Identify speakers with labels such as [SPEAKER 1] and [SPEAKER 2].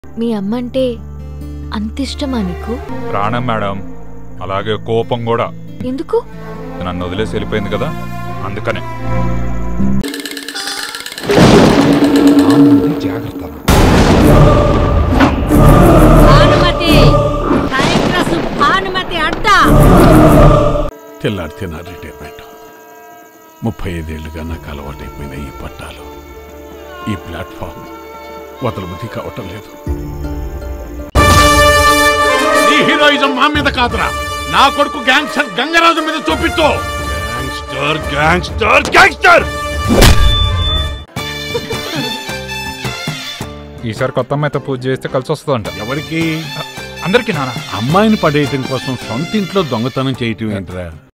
[SPEAKER 1] మీ అమ్మ అంటే అంత ఇష్టమా నీకు
[SPEAKER 2] ప్రాణం మేడం అలాగే కోపం కూడా
[SPEAKER 1] ఎందుకు
[SPEAKER 2] నన్ను వదిలేసి వెళ్ళిపోయింది కదా అందుకనే
[SPEAKER 3] జాగ్రత్త
[SPEAKER 4] భానుమతి టైగ్రస్ భానుమతి అడ్డ
[SPEAKER 3] తెల్లారి తిన్న రిటైర్మెంట్ ముప్పై ఐదేళ్లుగా నాకు అలవాటైపోయిన ఈ పట్టాలు ఈ ప్లాట్ఫామ్ వదలబుద్ధి కావటం లేదు నీ హీరోయిజం మా మీద కాదురా నా కొడుకు గ్యాంగ్స్టర్ గంగరాజు మీద చూపించు గ్యాంగ్స్టర్ గ్యాంగ్స్టర్ గ్యాంగ్స్టర్
[SPEAKER 2] ఈసారి కొత్త అమ్మాయితో పూజ చేస్తే కలిసి వస్తుందంట
[SPEAKER 3] ఎవరికి
[SPEAKER 2] అందరికీ నాన్న
[SPEAKER 3] అమ్మాయిని పడేయటం కోసం సొంత ఇంట్లో దొంగతనం చేయటం ఏంట్రా